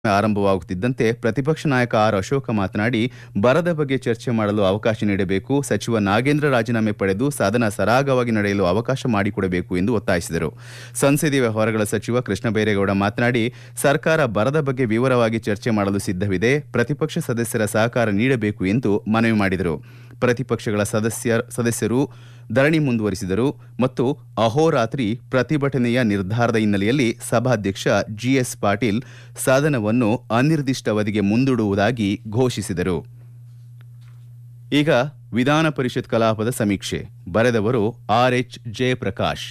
ಆರಂಭವಾಗುತ್ತಿದ್ದಂತೆ ಪ್ರತಿಪಕ್ಷ ನಾಯಕ ಆರ್ ಅಶೋಕ ಮಾತನಾಡಿ ಬರದ ಬಗ್ಗೆ ಚರ್ಚೆ ಮಾಡಲು ಅವಕಾಶ ನೀಡಬೇಕು ಸಚಿವ ನಾಗೇಂದ್ರ ರಾಜೀನಾಮೆ ಪಡೆದು ಸದನ ಸರಾಗವಾಗಿ ನಡೆಯಲು ಅವಕಾಶ ಮಾಡಿಕೊಡಬೇಕು ಎಂದು ಒತ್ತಾಯಿಸಿದರು ಸಂಸದೀಯ ವ್ಯವಹಾರಗಳ ಸಚಿವ ಕೃಷ್ಣ ಬೈರೇಗೌಡ ಮಾತನಾಡಿ ಸರ್ಕಾರ ಬರದ ಬಗ್ಗೆ ವಿವರವಾಗಿ ಚರ್ಚೆ ಮಾಡಲು ಸಿದ್ದವಿದೆ ಪ್ರತಿಪಕ್ಷ ಸದಸ್ಯರ ಸಹಕಾರ ನೀಡಬೇಕು ಎಂದು ಮನವಿ ಮಾಡಿದರು ಪ್ರತಿಪಕ್ಷಗಳ ಸದಸ್ಯ ಸದಸ್ಯರು ಧರಣಿ ಮುಂದುವರಿಸಿದರು ಮತ್ತು ಅಹೋರಾತ್ರಿ ಪ್ರತಿಭಟನೆಯ ನಿರ್ಧಾರದ ಹಿನ್ನೆಲೆಯಲ್ಲಿ ಸಭಾಧ್ಯಕ್ಷ ಜಿಎಸ್ ಪಾಟೀಲ್ ಸದನವನ್ನು ಅನಿರ್ದಿಷ್ಟಾವಧಿಗೆ ಮುಂದೂಡುವುದಾಗಿ ಘೋಷಿಸಿದರು ಈಗ ವಿಧಾನ ಪರಿಷತ್ ಕಲಾಪದ ಸಮೀಕ್ಷೆ ಬರೆದವರು ಆರ್ಎಚ್ ಜಯಪ್ರಕಾಶ್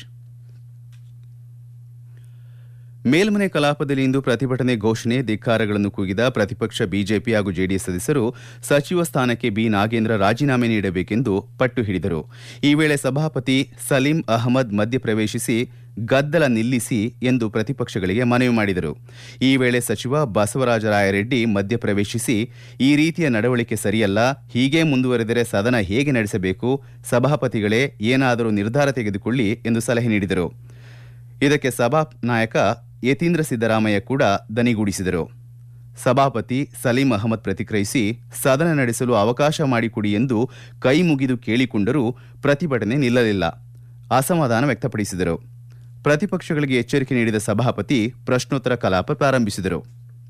ಮೇಲ್ಮನೆ ಕಲಾಪದಲ್ಲಿ ಇಂದು ಪ್ರತಿಭಟನೆ ಘೋಷಣೆ ಧಿಕ್ಕಾರಗಳನ್ನು ಕೂಗಿದ ಪ್ರತಿಪಕ್ಷ ಬಿಜೆಪಿ ಹಾಗೂ ಜೆಡಿಎಸ್ ಸದಸ್ಯರು ಸಚಿವ ಸ್ಥಾನಕ್ಕೆ ಬಿ ನಾಗೇಂದ್ರ ರಾಜೀನಾಮೆ ನೀಡಬೇಕೆಂದು ಪಟ್ಟು ಹಿಡಿದರು ಈ ವೇಳೆ ಸಭಾಪತಿ ಸಲೀಂ ಅಹಮದ್ ಮಧ್ಯಪ್ರವೇಶಿಸಿ ಗದ್ದಲ ನಿಲ್ಲಿಸಿ ಎಂದು ಪ್ರತಿಪಕ್ಷಗಳಿಗೆ ಮನವಿ ಮಾಡಿದರು ಈ ವೇಳೆ ಸಚಿವ ಬಸವರಾಜ ರಾಯರೆಡ್ಡಿ ಮಧ್ಯಪ್ರವೇಶಿಸಿ ಈ ರೀತಿಯ ನಡವಳಿಕೆ ಸರಿಯಲ್ಲ ಹೀಗೆ ಮುಂದುವರೆದರೆ ಸದನ ಹೇಗೆ ನಡೆಸಬೇಕು ಸಭಾಪತಿಗಳೇ ಏನಾದರೂ ನಿರ್ಧಾರ ತೆಗೆದುಕೊಳ್ಳಿ ಎಂದು ಸಲಹೆ ನೀಡಿದರು ಇದಕ್ಕೆ ಸಭಾ ನಾಯಕ ಯತೀಂದ್ರ ಸಿದ್ದರಾಮಯ್ಯ ಕೂಡ ದನಿಗೂಡಿಸಿದರು ಸಭಾಪತಿ ಸಲೀಂ ಅಹಮದ್ ಪ್ರತಿಕ್ರಿಯಿಸಿ ಸದನ ನಡೆಸಲು ಅವಕಾಶ ಮಾಡಿಕೊಡಿ ಎಂದು ಕೈ ಮುಗಿದು ಕೇಳಿಕೊಂಡರೂ ಪ್ರತಿಭಟನೆ ನಿಲ್ಲಲಿಲ್ಲ ಅಸಮಾಧಾನ ವ್ಯಕ್ತಪಡಿಸಿದರು ಪ್ರತಿಪಕ್ಷಗಳಿಗೆ ಎಚ್ಚರಿಕೆ ನೀಡಿದ ಸಭಾಪತಿ ಪ್ರಶ್ನೋತ್ತರ ಕಲಾಪ ಪ್ರಾರಂಭಿಸಿದರು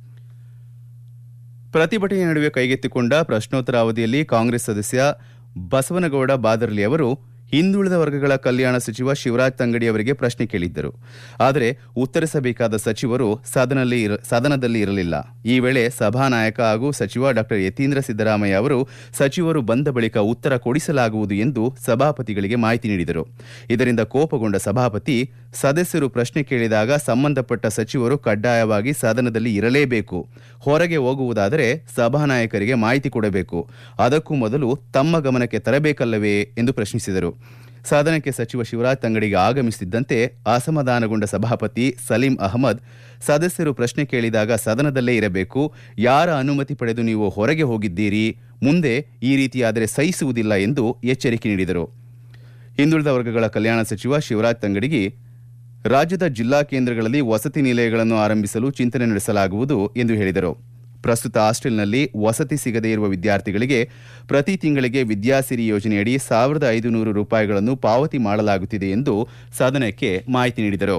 ಪ್ರತಿಭಟನೆ ನಡುವೆ ಕೈಗೆತ್ತಿಕೊಂಡ ಪ್ರಶ್ನೋತ್ತರ ಅವಧಿಯಲ್ಲಿ ಕಾಂಗ್ರೆಸ್ ಸದಸ್ಯ ಬಸವನಗೌಡ ಬಾದರ್ಲಿ ಅವರು ಹಿಂದುಳಿದ ವರ್ಗಗಳ ಕಲ್ಯಾಣ ಸಚಿವ ಶಿವರಾಜ್ ತಂಗಡಿ ಅವರಿಗೆ ಪ್ರಶ್ನೆ ಕೇಳಿದ್ದರು ಆದರೆ ಉತ್ತರಿಸಬೇಕಾದ ಸಚಿವರು ಸದನದಲ್ಲಿ ಇರಲಿಲ್ಲ ಈ ವೇಳೆ ಸಭಾನಾಯಕ ಹಾಗೂ ಸಚಿವ ಡಾ ಯತೀಂದ್ರ ಸಿದ್ದರಾಮಯ್ಯ ಅವರು ಸಚಿವರು ಬಂದ ಬಳಿಕ ಉತ್ತರ ಕೊಡಿಸಲಾಗುವುದು ಎಂದು ಸಭಾಪತಿಗಳಿಗೆ ಮಾಹಿತಿ ನೀಡಿದರು ಇದರಿಂದ ಕೋಪಗೊಂಡ ಸಭಾಪತಿ ಸದಸ್ಯರು ಪ್ರಶ್ನೆ ಕೇಳಿದಾಗ ಸಂಬಂಧಪಟ್ಟ ಸಚಿವರು ಕಡ್ಡಾಯವಾಗಿ ಸದನದಲ್ಲಿ ಇರಲೇಬೇಕು ಹೊರಗೆ ಹೋಗುವುದಾದರೆ ಸಭಾನಾಯಕರಿಗೆ ಮಾಹಿತಿ ಕೊಡಬೇಕು ಅದಕ್ಕೂ ಮೊದಲು ತಮ್ಮ ಗಮನಕ್ಕೆ ತರಬೇಕಲ್ಲವೇ ಎಂದು ಪ್ರಶ್ನಿಸಿದರು ಸದನಕ್ಕೆ ಸಚಿವ ಶಿವರಾಜ್ ತಂಗಡಿಗೆ ಆಗಮಿಸುತ್ತಿದ್ದಂತೆ ಅಸಮಾಧಾನಗೊಂಡ ಸಭಾಪತಿ ಸಲೀಂ ಅಹಮದ್ ಸದಸ್ಯರು ಪ್ರಶ್ನೆ ಕೇಳಿದಾಗ ಸದನದಲ್ಲೇ ಇರಬೇಕು ಯಾರ ಅನುಮತಿ ಪಡೆದು ನೀವು ಹೊರಗೆ ಹೋಗಿದ್ದೀರಿ ಮುಂದೆ ಈ ರೀತಿಯಾದರೆ ಸಹಿಸುವುದಿಲ್ಲ ಎಂದು ಎಚ್ಚರಿಕೆ ನೀಡಿದರು ಹಿಂದುಳಿದ ವರ್ಗಗಳ ಕಲ್ಯಾಣ ಸಚಿವ ಶಿವರಾಜ್ ತಂಗಡಿಗೆ ರಾಜ್ಯದ ಜಿಲ್ಲಾ ಕೇಂದ್ರಗಳಲ್ಲಿ ವಸತಿ ನಿಲಯಗಳನ್ನು ಆರಂಭಿಸಲು ಚಿಂತನೆ ನಡೆಸಲಾಗುವುದು ಎಂದು ಹೇಳಿದರು ಪ್ರಸ್ತುತ ಹಾಸ್ಟೆಲ್ನಲ್ಲಿ ವಸತಿ ಸಿಗದೇ ಇರುವ ವಿದ್ಯಾರ್ಥಿಗಳಿಗೆ ಪ್ರತಿ ತಿಂಗಳಿಗೆ ವಿದ್ಯಾಸಿರಿ ಯೋಜನೆಯಡಿ ಸಾವಿರದ ಐದು ನೂರು ರೂಪಾಯಿಗಳನ್ನು ಪಾವತಿ ಮಾಡಲಾಗುತ್ತಿದೆ ಎಂದು ಸದನಕ್ಕೆ ಮಾಹಿತಿ ನೀಡಿದರು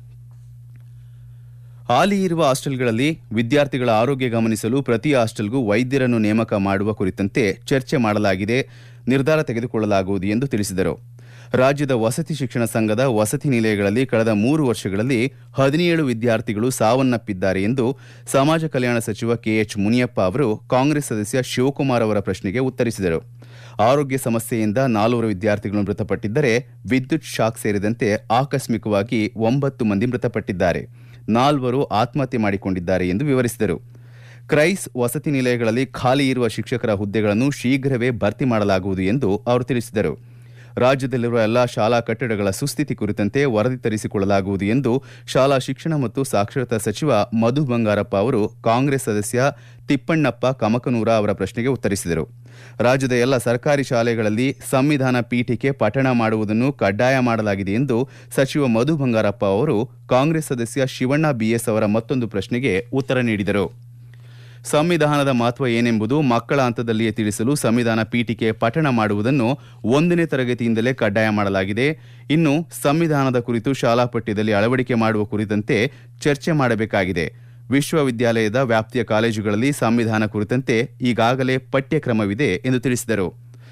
ಹಾಲಿ ಇರುವ ಹಾಸ್ಟೆಲ್ಗಳಲ್ಲಿ ವಿದ್ಯಾರ್ಥಿಗಳ ಆರೋಗ್ಯ ಗಮನಿಸಲು ಪ್ರತಿ ಹಾಸ್ಟೆಲ್ಗೂ ವೈದ್ಯರನ್ನು ನೇಮಕ ಮಾಡುವ ಕುರಿತಂತೆ ಚರ್ಚೆ ಮಾಡಲಾಗಿದೆ ನಿರ್ಧಾರ ತೆಗೆದುಕೊಳ್ಳಲಾಗುವುದು ಎಂದು ತಿಳಿಸಿದರು ರಾಜ್ಯದ ವಸತಿ ಶಿಕ್ಷಣ ಸಂಘದ ವಸತಿ ನಿಲಯಗಳಲ್ಲಿ ಕಳೆದ ಮೂರು ವರ್ಷಗಳಲ್ಲಿ ಹದಿನೇಳು ವಿದ್ಯಾರ್ಥಿಗಳು ಸಾವನ್ನಪ್ಪಿದ್ದಾರೆ ಎಂದು ಸಮಾಜ ಕಲ್ಯಾಣ ಸಚಿವ ಕೆಎಚ್ ಮುನಿಯಪ್ಪ ಅವರು ಕಾಂಗ್ರೆಸ್ ಸದಸ್ಯ ಶಿವಕುಮಾರ್ ಅವರ ಪ್ರಶ್ನೆಗೆ ಉತ್ತರಿಸಿದರು ಆರೋಗ್ಯ ಸಮಸ್ಯೆಯಿಂದ ನಾಲ್ವರು ವಿದ್ಯಾರ್ಥಿಗಳು ಮೃತಪಟ್ಟಿದ್ದರೆ ವಿದ್ಯುತ್ ಶಾಕ್ ಸೇರಿದಂತೆ ಆಕಸ್ಮಿಕವಾಗಿ ಒಂಬತ್ತು ಮಂದಿ ಮೃತಪಟ್ಟಿದ್ದಾರೆ ನಾಲ್ವರು ಆತ್ಮಹತ್ಯೆ ಮಾಡಿಕೊಂಡಿದ್ದಾರೆ ಎಂದು ವಿವರಿಸಿದರು ಕ್ರೈಸ್ ವಸತಿ ನಿಲಯಗಳಲ್ಲಿ ಖಾಲಿ ಇರುವ ಶಿಕ್ಷಕರ ಹುದ್ದೆಗಳನ್ನು ಶೀಘ್ರವೇ ಭರ್ತಿ ಮಾಡಲಾಗುವುದು ಎಂದು ಅವರು ತಿಳಿಸಿದರು ರಾಜ್ಯದಲ್ಲಿರುವ ಎಲ್ಲಾ ಶಾಲಾ ಕಟ್ಟಡಗಳ ಸುಸ್ಥಿತಿ ಕುರಿತಂತೆ ವರದಿ ತರಿಸಿಕೊಳ್ಳಲಾಗುವುದು ಎಂದು ಶಾಲಾ ಶಿಕ್ಷಣ ಮತ್ತು ಸಾಕ್ಷರತಾ ಸಚಿವ ಮಧು ಬಂಗಾರಪ್ಪ ಅವರು ಕಾಂಗ್ರೆಸ್ ಸದಸ್ಯ ತಿಪ್ಪಣ್ಣಪ್ಪ ಕಮಕನೂರ ಅವರ ಪ್ರಶ್ನೆಗೆ ಉತ್ತರಿಸಿದರು ರಾಜ್ಯದ ಎಲ್ಲ ಸರ್ಕಾರಿ ಶಾಲೆಗಳಲ್ಲಿ ಸಂವಿಧಾನ ಪೀಠಿಕೆ ಪಠಣ ಮಾಡುವುದನ್ನು ಕಡ್ಡಾಯ ಮಾಡಲಾಗಿದೆ ಎಂದು ಸಚಿವ ಮಧು ಬಂಗಾರಪ್ಪ ಅವರು ಕಾಂಗ್ರೆಸ್ ಸದಸ್ಯ ಶಿವಣ್ಣ ಬಿಎಸ್ ಅವರ ಮತ್ತೊಂದು ಪ್ರಶ್ನೆಗೆ ಉತ್ತರ ನೀಡಿದರು ಸಂವಿಧಾನದ ಮಹತ್ವ ಏನೆಂಬುದು ಮಕ್ಕಳ ಹಂತದಲ್ಲಿಯೇ ತಿಳಿಸಲು ಸಂವಿಧಾನ ಪೀಠಿಕೆ ಪಠಣ ಮಾಡುವುದನ್ನು ಒಂದನೇ ತರಗತಿಯಿಂದಲೇ ಕಡ್ಡಾಯ ಮಾಡಲಾಗಿದೆ ಇನ್ನು ಸಂವಿಧಾನದ ಕುರಿತು ಶಾಲಾ ಪಠ್ಯದಲ್ಲಿ ಅಳವಡಿಕೆ ಮಾಡುವ ಕುರಿತಂತೆ ಚರ್ಚೆ ಮಾಡಬೇಕಾಗಿದೆ ವಿಶ್ವವಿದ್ಯಾಲಯದ ವ್ಯಾಪ್ತಿಯ ಕಾಲೇಜುಗಳಲ್ಲಿ ಸಂವಿಧಾನ ಕುರಿತಂತೆ ಈಗಾಗಲೇ ಪಠ್ಯಕ್ರಮವಿದೆ ಎಂದು ತಿಳಿಸಿದರು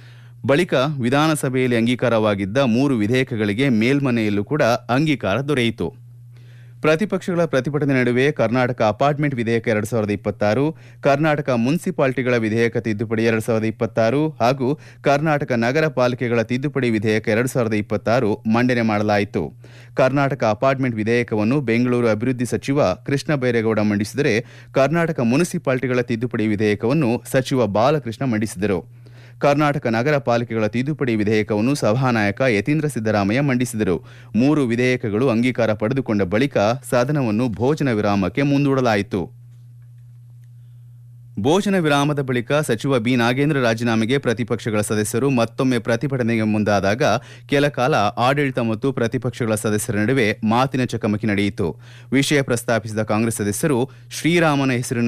ಬಳಿಕ ವಿಧಾನಸಭೆಯಲ್ಲಿ ಅಂಗೀಕಾರವಾಗಿದ್ದ ಮೂರು ವಿಧೇಯಕಗಳಿಗೆ ಮೇಲ್ಮನೆಯಲ್ಲೂ ಕೂಡ ಅಂಗೀಕಾರ ದೊರೆಯಿತು ಪ್ರತಿಪಕ್ಷಗಳ ಪ್ರತಿಭಟನೆ ನಡುವೆ ಕರ್ನಾಟಕ ಅಪಾರ್ಟ್ಮೆಂಟ್ ವಿಧೇಯಕ ಎರಡ್ ಸಾವಿರದ ಇಪ್ಪತ್ತಾರು ಕರ್ನಾಟಕ ಮುನ್ಸಿಪಾಲಿಟಿಗಳ ವಿಧೇಯಕ ತಿದ್ದುಪಡಿ ಎರಡ್ ಸಾವಿರದ ಇಪ್ಪತ್ತಾರು ಹಾಗೂ ಕರ್ನಾಟಕ ನಗರ ಪಾಲಿಕೆಗಳ ತಿದ್ದುಪಡಿ ವಿಧೇಯಕ ಎರಡ್ ಸಾವಿರದ ಇಪ್ಪತ್ತಾರು ಮಂಡನೆ ಮಾಡಲಾಯಿತು ಕರ್ನಾಟಕ ಅಪಾರ್ಟ್ಮೆಂಟ್ ವಿಧೇಯಕವನ್ನು ಬೆಂಗಳೂರು ಅಭಿವೃದ್ಧಿ ಸಚಿವ ಕೃಷ್ಣ ಬೈರೇಗೌಡ ಮಂಡಿಸಿದರೆ ಕರ್ನಾಟಕ ಮುನ್ಸಿಪಾಲಿಟಿಗಳ ತಿದ್ದುಪಡಿ ವಿಧೇಯಕವನ್ನು ಸಚಿವ ಬಾಲಕೃಷ್ಣ ಮಂಡಿಸಿದರು ಕರ್ನಾಟಕ ನಗರ ಪಾಲಿಕೆಗಳ ತಿದ್ದುಪಡಿ ವಿಧೇಯಕವನ್ನು ಸಭಾನಾಯಕ ಯತೀಂದ್ರ ಸಿದ್ದರಾಮಯ್ಯ ಮಂಡಿಸಿದರು ಮೂರು ವಿಧೇಯಕಗಳು ಅಂಗೀಕಾರ ಪಡೆದುಕೊಂಡ ಬಳಿಕ ಸದನವನ್ನು ಭೋಜನ ವಿರಾಮಕ್ಕೆ ಮುಂದೂಡಲಾಯಿತು ಭೋಜನ ವಿರಾಮದ ಬಳಿಕ ಸಚಿವ ಬಿ ನಾಗೇಂದ್ರ ರಾಜೀನಾಮೆಗೆ ಪ್ರತಿಪಕ್ಷಗಳ ಸದಸ್ಯರು ಮತ್ತೊಮ್ಮೆ ಪ್ರತಿಭಟನೆಗೆ ಮುಂದಾದಾಗ ಕೆಲ ಕಾಲ ಆಡಳಿತ ಮತ್ತು ಪ್ರತಿಪಕ್ಷಗಳ ಸದಸ್ಯರ ನಡುವೆ ಮಾತಿನ ಚಕಮಕಿ ನಡೆಯಿತು ವಿಷಯ ಪ್ರಸ್ತಾಪಿಸಿದ ಕಾಂಗ್ರೆಸ್ ಸದಸ್ಯರು ಶ್ರೀರಾಮನ ಹೆಸರಿನ